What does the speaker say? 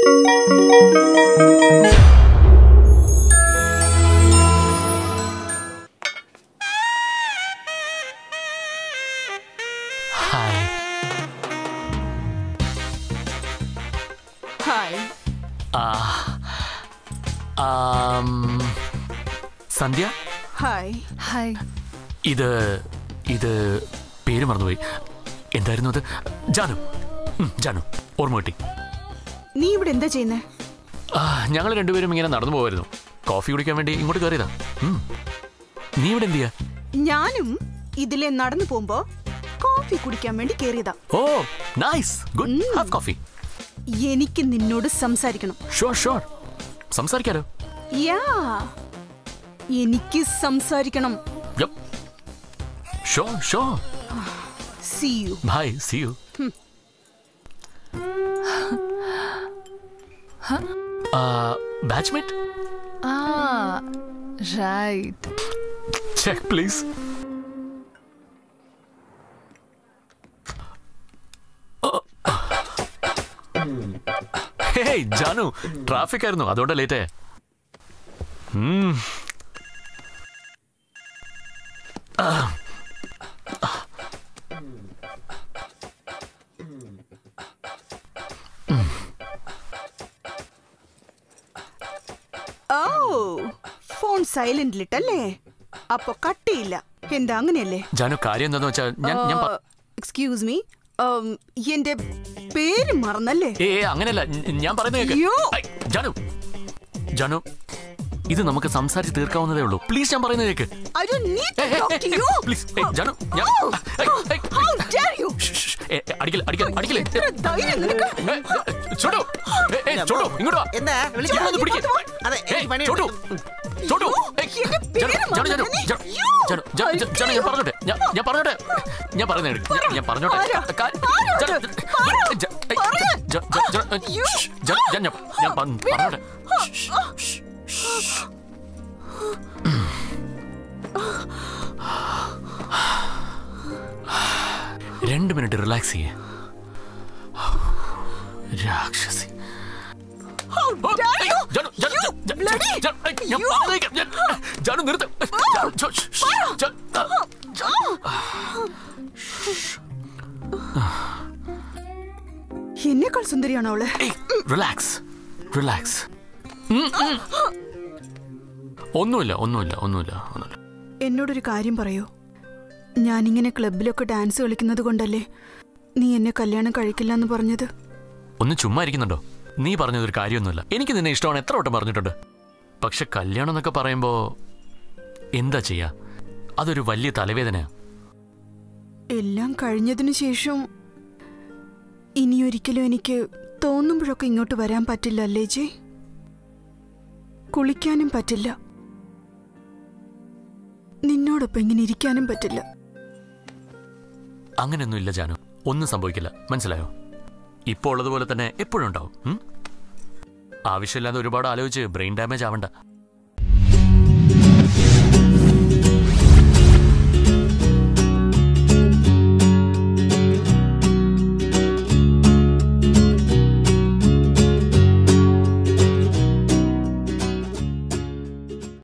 Hi hi I'm, Sandhya hi hi ഇത് ഇത് പേര് മറന്നുപോയി എന്തായിരുന്നു അത് ജാനു ഉം, ജാനു ഓർമ്മ കിട്ടി നീ ഇവിടെ എന്താ ചെയ്യുന്നേ ഞങ്ങൾ രണ്ടുപേരും ഇങ്ങനെ നടന്നു പോവായിരുന്നു കോഫി കുടിക്കാൻ വേണ്ടി ഇങ്ങോട്ട് കയറിയതാ ഉം. നീ ഇവിടെ എന്ത് ചെയ്യാ ഞാനും ഇതിലെ നടന്നു പോകുമ്പോ കോഫി കുടിക്കാൻ വേണ്ടി കേറിയതാ oh nice good have coffee എനിക്ക് നിന്നോട് സംസാരിക്കണം ഷുവർ ഷുവർ സംസാരിക്കാലോ യാ എനിക്ക് സംസാരിക്കണം sure sure see you bye see you batchmate ആ right check please hey Janu traffic ആയിരുന്നു അതുകൊണ്ടാ ലേറ്റ് ഓ ഫോൺ സൈലന്റിലിട്ടല്ലേ അപ്പൊ കട്ടിയില്ല എന്താ അങ്ങനെയല്ലേ ജാനു കാര്യം എന്താന്ന് വെച്ചാൽ ഞാൻ ഞാൻ പ- എക്സ്ക്യൂസ് മീ എന്റെ പേര് മറന്നല്ലേ ഏ ഏ, അങ്ങനെയല്ല ഞ- ഞാൻ പറയുന്നത് കേക്ക് അയ്യോ. ഐ, ജാനു ജാനു ഇത് നമുക്ക് സംസാരിച്ച് തീർക്കാവുന്നതേ ഉള്ളൂ പ്ലീസ് ഞാൻ പറയുന്നത് cake I don't need to ഏയ്, ഏയ്, talk to ഏയ്, you. please, ഏയ്, ജാനു, ഞാൻ- Oh, ഏയ്, oh, ഏയ്, how dare you? ശ്ശ്, ശ്ശ്, ഏയ്, ഏയ്, അടിക്കല്, അടിക്കല്, അടിക്കല്. ഇത്ര ധൈര്യം നിനക്ക്? ഏയ്, ഏയ്, ചോട്ടു, ഏയ്, ഏയ്, ചോട്ടു, ഇങ്ങോട്ട് വാ. എന്താ വിളിച്ചോ? ഇവിടെ വന്ന് പിടിക്ക്. അതെ, എനിക്ക് ഏയ്, പണിയുണ്ട്. ചോട്ടു, ചോട്ടു, ഏയ്, എന്റെ ജാനു, പേര് ജാനു, ജാനു, മറന്നേ. ജാനു, അയ്യോ. ജാനു, ജാനു, ജാനു, ജാനു, ഞാൻ പറഞ്ഞോട്ടെ ഞാൻ ഞാൻ പറഞ്ഞോട്ടെ ഞാൻ പറയുന്നത് കേൾക്ക്. ഞാൻ- ഞാൻ പറഞ്ഞോട്ടെ ആരാ? കാ- ജാനു, ആരാ? ജാനു, ജാ- ഏയ്, പറയാൻ. ജാ- ജാ- ജാ- ഏയ്, അയ്യോ. ശ്ശ്, ജാനു, ഞാൻ ഞാൻ- ഞാൻ പ- പറഞ്ഞോട്ടെ ശ്ശ്, ശ്ശ്. രണ്ട് മിനിറ്റ് റിലാക്സ് ചെയ്യേ രാക്ഷസി How dare you? Janu, Janu, You ജാ- ജാ- bloody- ജാ- ഏയ്, ഞാൻ you- പറഞ്ഞത് കേക്ക്. ഞാൻ- ജാനു നിർത്ത് ജാനു, ജോ- ശ്ശ്, ശ്ശ്, ജാ- ആ, എന്നേക്കാൾ സുന്ദരിയാണോ അവള് ഏയ്, റിലാക്സ് റിലാക്സ് ഉം, ഉം. ഒന്നുമില്ല ഒന്നുമില്ല ഒന്നുമില്ല ഒന്നുമില്ല എന്നോടൊരു കാര്യം പറയൂ ഞാനിങ്ങനെ ക്ലബിലൊക്കെ ഡാൻസ് കളിക്കുന്നത് കൊണ്ടല്ലേ നീ എന്നെ കല്യാണം കഴിക്കില്ല എന്ന് പറഞ്ഞത് ഒന്ന് ചുമ്മാ ഇരിക്കുന്നുണ്ടോ നീ പറഞ്ഞതൊരു കാര്യമൊന്നുമില്ല എനിക്ക് നിന്നെ ഇഷ്ടമാണ് എത്ര വട്ടം പറഞ്ഞിട്ടുണ്ട് പക്ഷെ കല്യാണം എന്നൊക്കെ പറയുമ്പോ എന്താ ചെയ്യാ അതൊരു വലിയ തലവേദനയാ എല്ലാം കഴിഞ്ഞതിനു ശേഷം ഇനിയൊരിക്കലും എനിക്ക് തോന്നുമ്പോഴൊക്കെ ഇങ്ങോട്ട് വരാൻ പറ്റില്ല അല്ലേ ജെ കുളിക്കാനും പറ്റില്ല നിന്നോടൊപ്പം ഇങ്ങനെ ഇരിക്കാനും പറ്റില്ല അങ്ങനെയൊന്നും ഇല്ല ജാനു ഒന്നും സംഭവിക്കില്ല മനസ്സിലായോ ഇപ്പോൾ ഉള്ളതുപോലെ തന്നെ എപ്പോഴും ഉണ്ടാവും ഉം? ആവശ്യമില്ലാതെ ഒരുപാട് ആലോചിച്ച് ബ്രെയിൻ ഡാമേജ് ആവണ്ട